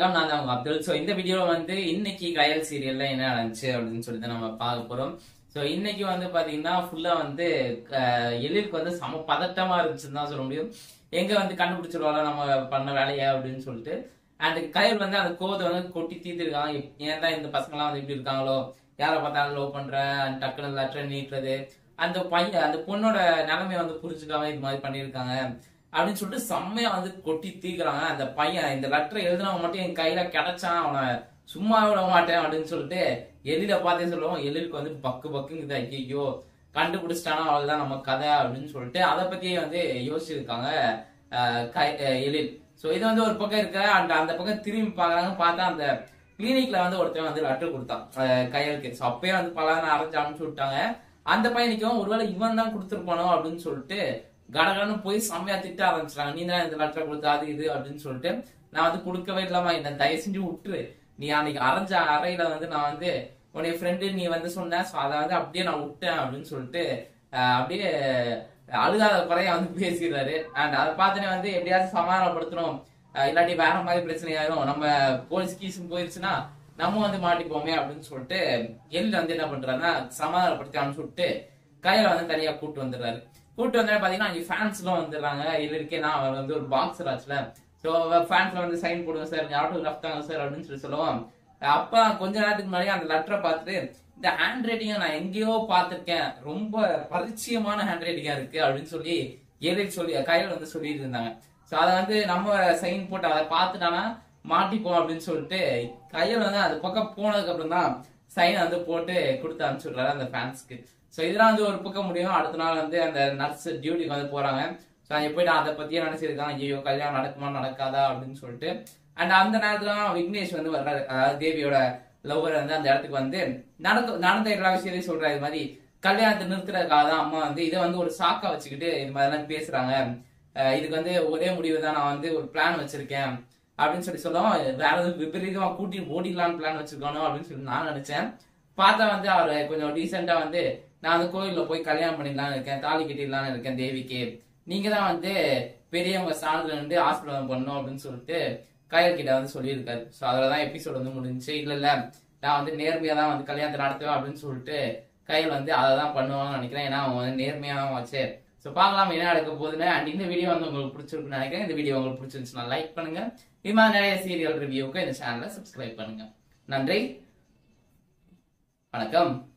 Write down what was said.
வணக்கம் நான் தான் உங்க அப்துல் ஸோ இந்த வீடியோல வந்து இன்னைக்கு கயல் சீரியல்ல என்ன நடந்துச்சு அப்படின்னு சொல்லிட்டு நம்ம பார்க்க போறோம் ஸோ இன்னைக்கு வந்து பாத்தீங்கன்னா ஃபுல்லா வந்து அஹ், எழிலுக்கு வந்து சம பதட்டமா இருந்துச்சுன்னு தான் சொல்ல முடியும் எங்க வந்து கண்டுபிடிச்சிருவாங்க நம்ம பண்ண வேலையை அப்படின்னு சொல்லிட்டு அண்ட் கயல் வந்து அந்த கோதை வந்து கொட்டி தீர்த்திருக்காங்க ஏன் தான் இந்த பசங்களாம் வந்து இப்படி இருக்காங்களோ யாரை பார்த்தாலும் லவ் பண்றேன் டக்குனு லெட்டர் நீட்டுறது அந்த பையன் அந்த பொண்ணோட நிலைமைய வந்து புரிஞ்சுக்காம இது மாதிரி பண்ணியிருக்காங்க அப்படின்னு சொல்லிட்டு செம்மையா வந்து கொட்டி தீக்குறாங்க அந்த பையன் இந்த லெட்டர் எழுதுனவன் மட்டும் என் கையில கிடைச்சான் அவனை சும்மா விட மாட்டேன் அப்படின்னு சொல்லிட்டு எழில பார்த்தே சொல்லுவோம் எழிலுக்கு வந்து பக்கு பக்குங்குது ஐயோ கண்டுபிடிச்சிட்டானா அவள்தான் நம்ம கதை அப்படின்னு சொல்லிட்டு அதை பத்தியே வந்து யோசிச்சிருக்காங்க அஹ், கை- அஹ், எழில் ஸோ இது வந்து ஒரு பக்கம் இருக்க அந்த அந்த பக்கம் திரும்பி பார்க்கறாங்க பார்த்தா அந்த கிளினிக்ல வந்து ஒருத்தன் வந்து லெட்டர் கொடுத்தான் அஹ், கையலுக்கு ஸோ அப்பயே வந்து பல அரைஞ்சு அனுப்பிச்சு விட்டாங்க அந்த பையனுக்கும் ஒருவேளை இவன் தான் கொடுத்துருப்பானோ அப்படின்னு சொல்லிட்டு கடகடன்னு போய் செம்மையா திட்ட ஆரம்பிச்சிட்டாங்க நீ தான் இந்த லெட்டர் கொடுத்த அது இது அப்படின்னு சொல்லிட்டு நான் வந்து கொடுக்கவே இல்லாம என்ன தயவு செஞ்சு விட்டுரு நீ அன்னைக்கு அரைஞ்ச அறையில வந்து நான் வந்து உன்னைய ஃப்ரெண்டு நீ வந்து சொன்ன ஸோ அதை வந்து அப்படியே நான் விட்டேன் அப்படின்னு சொல்லிட்டு அஹ், அப்படியே அழுகாத குறைய வந்து பேசிடுறாரு அண்ட் அதை பார்த்தனே வந்து எப்படியாச்சும் சமாதானப்படுத்தணும் அஹ், இல்லாட்டி வேற மாதிரி பிரச்சனை ஆயிரும் நம்ம போலீஸ் கீஸ் போயிருச்சுன்னா நம்ம வந்து மாட்டிப்போமே அப்படின்னு சொல்லிட்டு எழில் வந்து என்ன பண்றாருன்னா சமாதானப்படுத்தி அனுப்பிச்சு விட்டு கையில வந்து தனியா கூட்டு வந்துடுறாரு கூட்டு வந்தா பாத்தீங்கன்னா இங்க ஃபேன்ஸ் எல்லாம் வந்துடுறாங்க இருக்கே நான் அவர் வந்து ஒரு பாக்ஸர் ஆச்சுல சோ ஃபேன்ஸ்ல வந்து சைன் போடுவோம் சார் ஆட்டோகிராஃப் தாங்க சார் அப்படின்னு சொல்லி சொல்லுவோம் அப்ப கொஞ்ச நேரத்துக்கு முன்னாடி அந்த லெட்டரை பார்த்துட்டு இந்த ஹேண்ட் ரைட்டிங்கை நான் எங்கேயோ பார்த்திருக்கேன் ரொம்ப பரிச்சயமான ஹேண்ட் ரைட்டிங்கா இருக்கு அப்படின்னு சொல்லி எழில் சொல்லி கையில வந்து சொல்லிட்டு இருந்தாங்க சோ அதை வந்து நம்ம சைன் போட்டு அதை பார்த்துட்டானா மாட்டிப்போம் அப்படின்னு சொல்லிட்டு கையில் வந்து அது பக்கம் போனதுக்கு அப்புறம் தான் சைன் வந்து போட்டு கொடுத்து அனுப்பிச்சுடுறாரு அந்த ஃபேன்ஸ்க்கு ஸோ இதெல்லாம் வந்து ஒரு பக்கம் முடியும் அடுத்த நாள் வந்து அந்த நர்ஸ் டியூட்டிக்கு வந்து போறாங்க ஸோ அங்கே போயிட்டு அதை பத்தியே நினைச்சிருக்காங்க ஐயோ கல்யாணம் நடக்குமா நடக்காதா அப்படின்னு சொல்லிட்டு அண்ட் அந்த நேரத்துல தான் விக்னேஷ் வந்து வர்றாரு அதாவது தேவியோட லவ்வர் வந்து அந்த இடத்துக்கு வந்து நடக்க நடந்த எல்லா விஷயத்தையும் சொல்றாரு இது மாதிரி கல்யாணத்தை நிறுத்துறதுக்காக தான் அம்மா வந்து இதை வந்து ஒரு சாக்கா வச்சுக்கிட்டு இது மாதிரிலாம் பேசுறாங்க அஹ் இதுக்கு வந்து ஒரே முடிவு தான் நான் வந்து ஒரு பிளான் வச்சிருக்கேன் அப்படின்னு சொல்லி சொல்லுவோம் வேற எதுவும் விபரீதமா கூட்டி ஓடிடலான்னு பிளான் வச்சிருக்கானோ அப்படின்னு சொல்லி நான் நினைச்சேன் பார்த்தா வந்து அவர் கொஞ்சம் டீசெண்டா வந்து நான் வந்து கோயில்ல போய் கல்யாணம் பண்ணிடலாம்னு இருக்கேன் தாலி கட்டிடலாம்னு இருக்கேன் தேவிக்கு நீங்க தான் வந்து பெரியவங்க ஸ்தானத்துல நின்று ஆசீர்வாதம் பண்ணணும் அப்படின்னு சொல்லிட்டு கயல் கிட்ட வந்து சொல்லியிருக்காரு ஸோ அதில் தான் எபிசோட் வந்து முடிஞ்சுச்சு இல்ல இல்ல நான் வந்து நேர்மையா தான் வந்து கல்யாணத்தை நடத்துவேன் அப்படின்னு சொல்லிட்டு கையில் வந்து அதை தான் பண்ணுவாங்கன்னு நினைக்கிறேன் ஏன்னா அவன் வந்து நேர்மையானவன் வச்சு ஸோ பார்க்கலாம் என்ன நடக்க போகுதுன்னு அண்ட் இந்த வீடியோ வந்து உங்களுக்கு பிடிச்சிருக்குன்னு நினைக்கிறேன் இந்த வீடியோ உங்களுக்கு பிடிச்சிருந்துச்சுன்னா லைக் பண்ணுங்க இது மாதிரி நிறைய சீரியல் ரிவ்யூக்கு இந்த சேனலை சப்ஸ்கிரைப் பண்ணுங்க நன்றி வணக்கம்